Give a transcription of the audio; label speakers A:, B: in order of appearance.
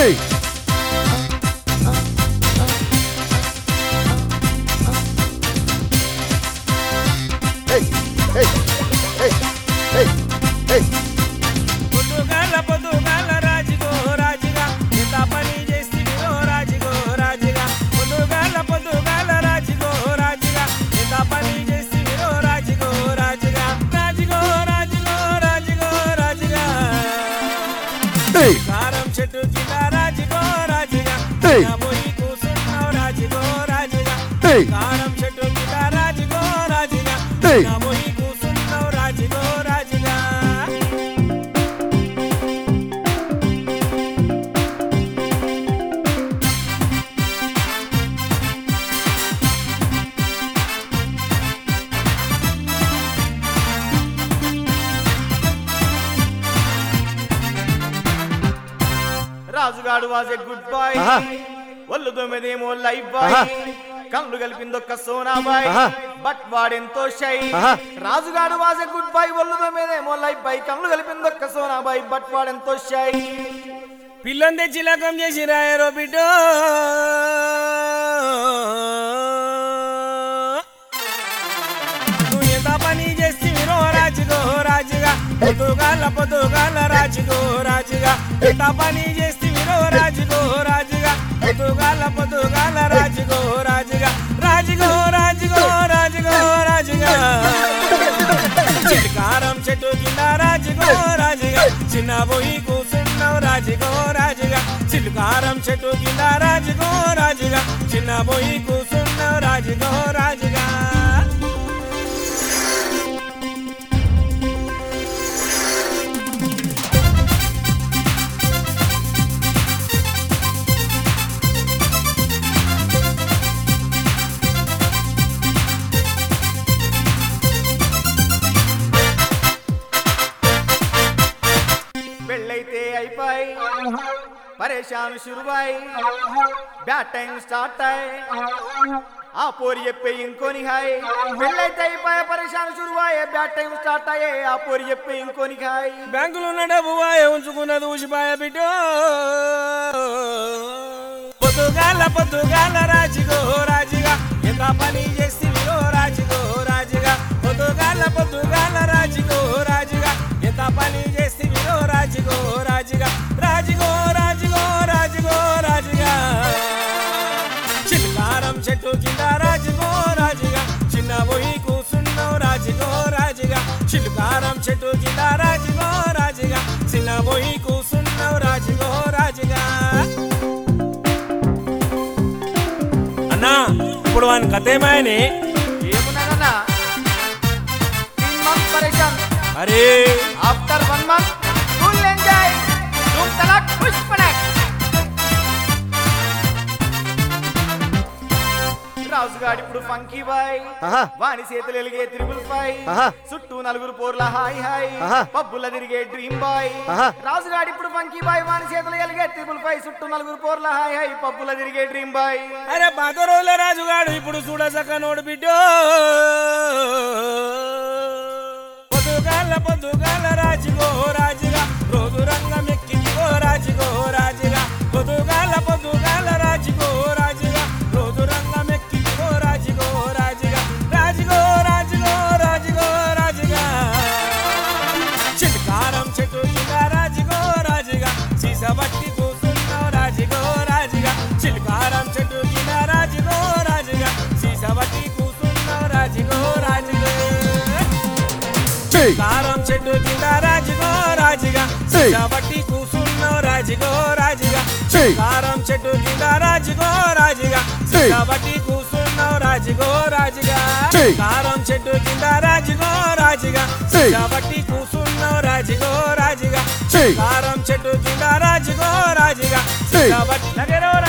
A: Hey! Hey! Hey! Hey! Hey! Hey!
B: పొద్దుగాల పొద్దుగాల రాజుగో రాజుగా ఎంత పని చేస్తివిరో రాజుగో రాజుగా పొద్దుగాల పొద్దుగాల రాజుగో రాజుగా ఎంత పని చేస్తివిరో రాజుగో రాజుగా రాజుగో రాజుగో రాజుగో రాజుగా
A: Hey!
B: కారం చెట్టు కింద రాజుగో రాజుగా
A: Hey!
B: నా పోయి కూసున్నావు రాజుగో రాజుగా
A: Hey!
B: కారం చెట్టు కింద రాజుగో రాజుగా
A: Hey!
B: నా పోయి కూసున్నావు రాజుగో రాజుగా
C: రాజుగాడు వాజ్ ఎ గుడ్ బాయ్
A: ఆహా.
C: ఒళ్ళు తొమ్మిదేమో లైఫ్ బాయ్
A: ఆహా.
C: కళ్ళు కలిపిందొక్క సోనా బాయ్
A: ఆహా.
C: బట్ వాడెంతో షై
A: ఆహా.
C: రాజుగాడు వాజ్ ఎ గుడ్ బాయ్ ఒళ్ళు తొమ్మిదేమో లైఫ్ బాయ్ కళ్ళు కలిపిందొక్క సోనా బాయ్ బట్ వాడెంతో షై
B: పిల్లని తెచ్చి లకం చేసి రాయరో బిడ్డో నువ్వు ఎంత పని చేస్తివిరో రాజుగో రాజుగా పొద్దుగాల పొద్దుగాల రాజుగో రాజుగా ఎంత పని చేస్తివిరో రాజుగో రాజుగా పొద్దుగాల పొద్దుగాల రాజుగో రాజుగా రాజుగో రాజుగో రాజుగో రాజుగా చిలకారం చెట్టు కింద రాజుగో రాజుగా చిన్న పోయి కూసున్నావు రాజుగో రాజుగా చిలకారం చెట్టు కింద రాజుగో రాజుగా చిన్న పోయి కూసున్నావు రాజుగో రాజుగా
C: పెళ్ళైతే అయిపోయి పరేషాను శురువాయి బ్యాట్ టైం స్టార్ట్ అయ్యి ఆ పోరి చెప్పే ఇంకోని హాయ్ పెళ్ళైతే అయిపోయి పరేషాను శురువాయే బ్యాట్ టైం స్టార్ట్ అయ్యే ఆ పోరి చెప్పే ఇంకోని హాయ్
B: బ్యాంకులో ఉన్న డబ్బు వాయ ఉంచుకున్నది ఊసిపాయ బిడ్డో పొద్దుగాల పొద్దుగాల రాజుగో రాజుగా ఎంత పని చేసి రాజుగో రాజుగా పొద్దుగాల పొద్దుగాల రాజుగో రాజుగా ఎంత పని చేసి రాజుగో రాజుగా రాజుగో రాజుగో రాజుగో రాజుగా చిల్లారం చెట్టు కింద రాజుగో రాజుగా చిన్న పోయి కూసున్నావు రాజుగో రాజుగా చిల్కారం చెట్టు కింద రాజుగో రాజుగా చిన్న పోయి కూసున్నావు రాజుగో రాజుగా అన్నా ఇప్పుడు వాని కథ ఏమాయని
C: ఏమున్నానన్నా త్రీ మంత్ పరేషాన్
B: అరే
C: after one month full enjoy ధూమ్ తలాక్ పుష్ పడాక్ రాజుగాడి ఇప్పుడు ఫంకీ బాయ్
A: ఆహా.
C: వాని చేతులు ఎలిగే త్రిబుల్ ఫైవ్
A: ఆహా.
C: చుట్టూ నలుగురు పోర్ల హాయ్ హాయ్
A: ఆహా.
C: పబ్బుల తిరిగే డ్రీమ్ బాయ్
A: ఆహా.
C: రాజుగాడి ఇప్పుడు ఫంకీ బాయ్ వాని చేతులు ఎలిగే త్రిబుల్ ఫైవ్ చుట్టూ నలుగురు పోర్ల హాయ్ హాయ్ పబ్బుల తిరిగే డ్రీమ్ బాయ్
B: అరే పాత రోజుల రాజుగాడు ఇప్పుడు చూడసక్క నోడు బిడ్డో పొద్దుగాల పొద్దుగాల రాజుగో రాజుగా రోజు రంగం ఎక్కిదిగో రాజుగో రాజుగా పొద్దుగాల పొద్దుగాల రాజుగో రాజుగా రోజు రంగం ఎక్కిదిగో రాజుగో రాజుగా రాజుగో రాజుగో రాజుగో రాజుగా చిట్కారం చెట్టు కింద రాజుగో రాజుగా సీసబట్టి కూసున్నావు రాజుగో రాజుగా చిల్కారం చెట్టు కింద రాజుగో రాజుగా సీసబట్టి కూసున్నావు రాజుగో రాజుగో
A: Hey!
B: కారం చెట్టు కింద రాజుగో రాజుగా
A: Hey!
B: సీసబట్టి కూసున్నావు రాజుగో రాజుగా
A: Hey!
B: కారం చెట్టు కింద రాజుగో రాజుగా
A: Hey!
B: సీసబట్టి కూసున్నావు రాజుగో రాజుగా
A: Hey!
B: కారం చెట్టు కింద రాజుగో రాజుగా
A: Hey!
B: సీసబట్టి కూసున్నావు రాజుగో రాజుగా
A: Hey!
B: కారం చెట్టు కింద రాజుగో రాజుగా
A: Hey!
B: కాబట్టి నగరో